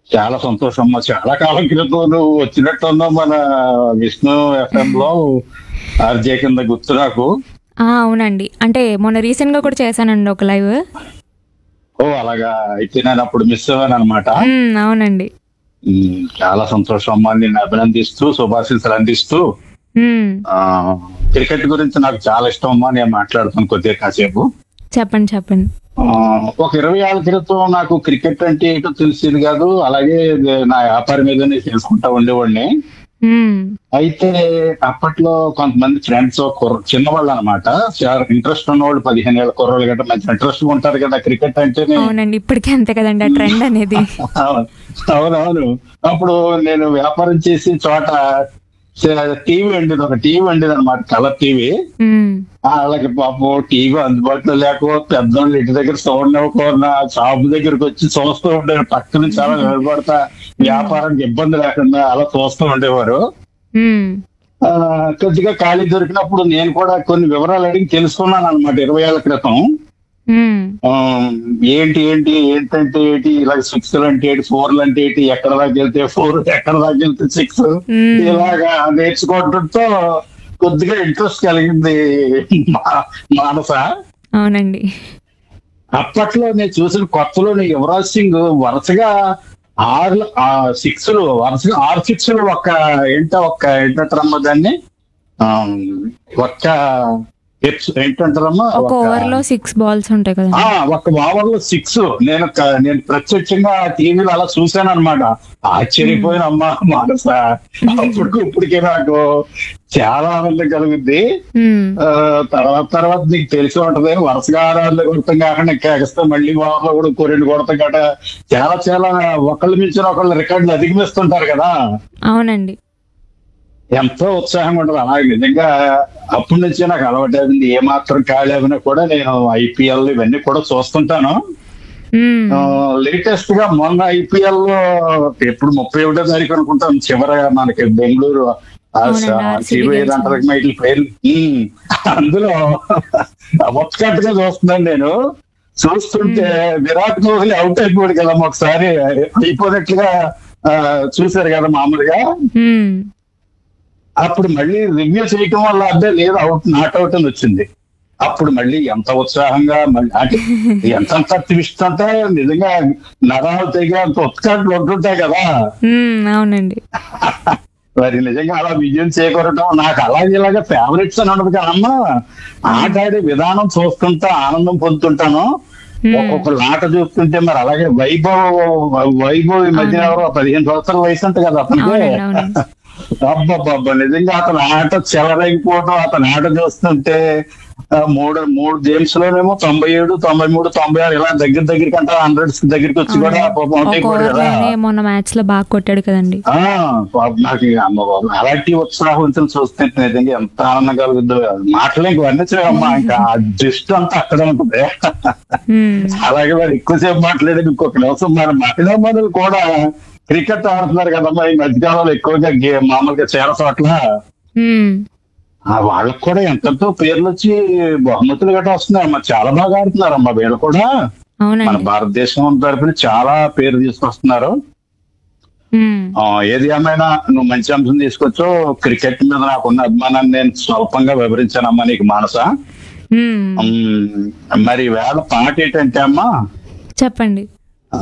చాలా సంతోషం అమ్మా చాలా కాలం క్రితం నువ్వు వచ్చినట్టున్నావు మన విష్ణు ఎఫ్ఎం లో ఆర్జే కింద గుర్తు నాకు ఆ, అవునండి అంటే మొన్న రీసెంట్ గా కూడా చేశానండి ఒక లైవ్ ఓ అలాగా అయితే నేను అప్పుడు మిస్ అవ్వాను అనమాట మ్మ్, అవునండి చాలా సంతోషం అమ్మా నిన్ను అభినందిస్తూ శుభాశీస్సులు అందిస్తూ మ్మ్, ఆ క్రికెట్ గురించి నాకు చాలా ఇష్టం అమ్మా నేను మాట్లాడుతాను కొద్దిగా కాసేపు చెప్పండి చెప్పండి ఆ, ఒక ఇరవై ఏళ్ళ క్రితం నాకు క్రికెట్ అంటే ఏంటో తెలిసేది కాదు అలాగే నా వ్యాపారం మీదనే చేసుకుంటా ఉండేవాడిని మ్మ్, అయితే అప్పట్లో కొంతమంది ఫ్రెండ్స్ చిన్నవాళ్ళు అనమాట చాలా ఇంట్రెస్ట్ ఉన్నవాళ్ళు పదిహేను ఏళ్ళ కుర్రోళ్ళు గట్రా మంచి ఇంట్రెస్ట్ ఉంటారు కదా క్రికెట్ అంటేనే అవునండి ఇప్పటికే అంతే కదండి ఆ ట్రెండ్ అనేది అవును- అవునవును అప్పుడు నేను వ్యాపారం చేసి చోట టీవీ ఉండేది ఒక టీవీ ఉండేది అనమాట కలర్ టీవీ మ్మ్, వాళ్ళకి పాపం టీవీ అందుబాటులో లేకపోతే పెద్దోళ్ళు ఇంటి దగ్గర సౌండ్ ఇవ్వకుండా షాప్ దగ్గరికి వచ్చి చూస్తూ ఉండేవారు పక్క నుంచి చాలా నిలబడతా వ్యాపారానికి ఇబ్బంది లేకుండా అలా చూస్తూ ఉండేవారు మ్మ్, ఆ, కొద్దిగా ఖాళీ దొరికినప్పుడు నేను కూడా కొన్ని వివరాలు అడిగి తెలుసుకున్నాను అనమాట ఇరవై ఏళ్ల క్రితం మ్మ్, ఆ, ఏంటి ఏంటి ఏంటంటే ఏంటి ఇలా సిక్స్ అంటే ఏంటి ఫోర్లు అంటే ఏంటి ఎక్కడ దాకా వెళ్తే ఫోర్ ఎక్కడ దాకా వెళ్తే సిక్స్ మ్మ్. ఇలాగా నేర్చుకోవడంతో కొద్దిగా ఇంట్రెస్ట్ కలిగింది మా- మానస అవునండి అప్పట్లో నేను చూసిన కొత్తలో యువరాజ్ సింగ్ వరుసగా ఆరు సిక్స్ వరుసగా ఆరు సిక్స్ ఒక ఏంటో ఒక ఏంటంటారమ్మా దాన్ని ఆ, ఒక్క hips ఏంటంటారమ్మా ఒక ఒక- ఓవర్ లో సిక్స్ బాల్స్ ఉంటాయి ఆ కదండి ఒక ఓవర్ లో సిక్స్ నేను క- నేను ప్రత్యక్షంగా టీవీలో అలా చూశాను అనమాట ఆశ్చర్యపోయిన అమ్మా మానస అప్పటికి ఇప్పటికే నాకు చాలా ఆనందం కలుగుద్ది మ్మ్, ఆ, తర్వాత తర్వాత నీకు తెలిసి ఉంటది వరుసగా ఆరాధన కొడతాం కాకుండా ఇంకా ఎగస్తా మళ్ళీ ఓవర్లో కూడా ఇంకో రెండు కొడతాం కదా చాలా చాలా ఒకళ్ళు మించిన ఒకళ్ళు రికార్డులు అధిగమిస్తుంటారు కదా అవునండి ఎంతో ఉత్సాహంగా ఉండదు అలాగే నిజంగా అప్పటి నుంచే నాకు అలవాటైంది ఏ మాత్రం ఖాళీ అయినా కూడా నేను ఐపీఎల్ ఇవన్నీ కూడా చూస్తుంటాను మ్మ్, లేటెస్ట్ గా మొన్న ఐపీఎల్ లో ఎప్పుడు ముప్పై ఒకటో తారీఖు అనుకుంటాం చివరగా మనకి బెంగళూరు ఆ అవునండి, స- RCB చిరు గెలిచింది. ఏదంటారు మా ఇట్ల పేర్లు ఉమ్, అందులో ఉత్కంఠగా చూస్తున్నాను నేను చూస్తుంటే విరాట్ కోహ్లీ అవుట్ అయిపోయాడు కదా ఒకసారి అయిపోయినట్లుగా ఆ, చూశారు కదా మామూలుగా మ్మ్, అప్పుడు మళ్ళీ రివ్యూ చేయటం వల్ల అదే లేదు అవుట్ నాట్ అవుట్ అని వచ్చింది అప్పుడు మళ్ళీ ఎంత ఉత్సాహంగా మళ్ళీ అంటే ఎంత ట్విస్ట్ అంటే నిజంగా నరాలు తెగ అంత ఉత్కంఠలు ఉంటుంటాయి కదా మ్మ్, అవునండి మరి నిజంగా అలా విజయం చేకూరటం నాకు అలాగే ఇలాగే ఫేవరెట్స్ అని ఉండదు కదమ్మా ఆట ఆడే విధానం చూస్తుంటా ఆనందం పొందుతుంటాను ఒక్కొక్క ఆట చూస్తుంటే మరి అలాగే వైభవ్ వైభవ్ ఈ మధ్య ఎవరో పదిహేను సంవత్సరాల వయసు అంట కదా అతనికి అవునండి అవునండి అబ్బబ్బబ్బ నిజంగా అతను ఆట చెలరైపోవడం అతను ఆట చూస్తుంటే ఆ, మూడు మూడు గేమ్స్ లోనేమో తొంభై ఏడు తొంభై మూడు తొంభై ఆరు ఇలా దగ్గర దగ్గరికి అంటే హండ్రెడ్స్ దగ్గరికి వచ్చి కూడా పాపం అవుట్ ఒక అయిపోయాడు ఓవర్ కదా లోనే మొన్న మ్యాచ్ లో బాగా కొట్టాడు కదండి ఆ పాపం నాకు ఇక అమ్మ బాబు అలాంటి ఉత్సాహవంతులు చూస్తే నిజంగా ఎంత ఆనందం కలుగుద్దో మాటలు ఇంక వర్ణించలేమ్మా ఇంకా ఆ దృష్టి అంతా అక్కడ ఉంటుంది మ్మ్, అలాగే మరి ఎక్కువసేపు మాట్లాడేది ఇంకొక నిమిషం మన మహిళా మనులు కూడా క్రికెట్ ఆడుతున్నారు కదమ్మా ఈ మధ్యకాలంలో ఎక్కువగా గే- మామూలుగా చాలా చోట్ల మ్మ్, ఆ వాళ్ళకి కూడా ఎంతెంతో పేర్లు వచ్చి బహుమతులు గట్రా వస్తున్నారమ్మా చాలా బాగా ఆడుతున్నారమ్మా వీళ్ళు కూడా మన అవునండి భారతదేశం తరపున చాలా పేరు తీసుకొస్తున్నారు మ్మ్, ఆ, ఏది ఏమైనా నువ్వు మంచి అంశం తీసుకొచ్చో క్రికెట్ మీద నాకున్న అభిమానాన్ని నేను స్వల్పంగా వివరించానమ్మా నీకు మానస మ్మ్. ఉమ్, మరి వేళ పాట ఏంటంటే అమ్మా చెప్పండి ఆ,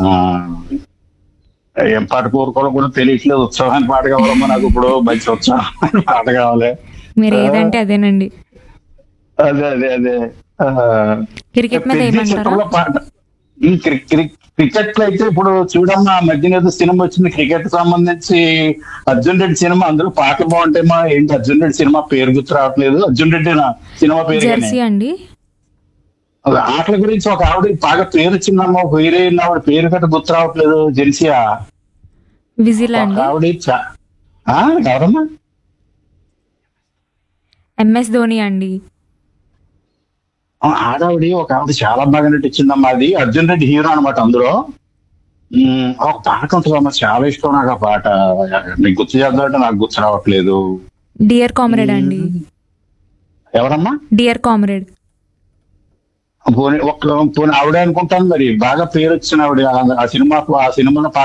ఏం పాట కోరుకోవడం కూడా తెలియట్లేదు ఉత్సాహాన్ని పాట కావాలమ్మా నాకు ఇప్పుడు మంచి ఉత్సాహమైన పాట కావాలి మీరు ఏదంటే అదేనండి అదే అదే అదే ఆ, క్రికెట్ మీద పెద్ద ఏమంటారా చిత్రంలో పాట ఈ క్రి- క్రి- క్రికెట్ లో అయితే ఇప్పుడు చూడమ్మా ఆ మధ్యన ఏదో సినిమా వచ్చింది క్రికెట్ సంబంధించి అర్జున్ రెడ్డి సినిమా అందులో పాటలు బాగుంటాయమ్మా ఏంటి అర్జున్ రెడ్డి సినిమా పేరు గుర్తు రావట్లేదు అర్జున్ రెడ్డి నా సినిమా పేరు కానీ. జెర్సీ అండి అది ఆటల గురించి ఒక ఆవిడ బాగా పేరు వచ్చిందమ్మా ఒక హీరోయిన్ ఆవిడ పేరు గట్ట గుర్తు రావట్లేదు జెన్సియా విజిల్ ఒక అండి ఆవిడ చా- ఆ, ఎవరమ్మా ఎంఎస్ ధోని అండి ఆ, ఆడావిడి ఒక ఆవిడ చాలా బాగా నటించిందమ్మా అది అర్జున్ రెడ్డి హీరో అనమాట అందులో ఉమ్, ఒక పాట ఉంటుందమ్మా చాలా ఇష్టం నాకు ఆ పాట నీకు గుర్తు చేద్దామంటే నాకు గుర్తు రావట్లేదు డియర్ కామ్రేడ్ అండి ఎవరమ్మా డియర్ కామ్రేడ్ పోనీ ఒక పోనీ ఆవిడే అనుకుంటాను మరి బాగా పేరు వచ్చిన ఆవిడ ఆ- ఆ సినిమా ఆ సినిమాలో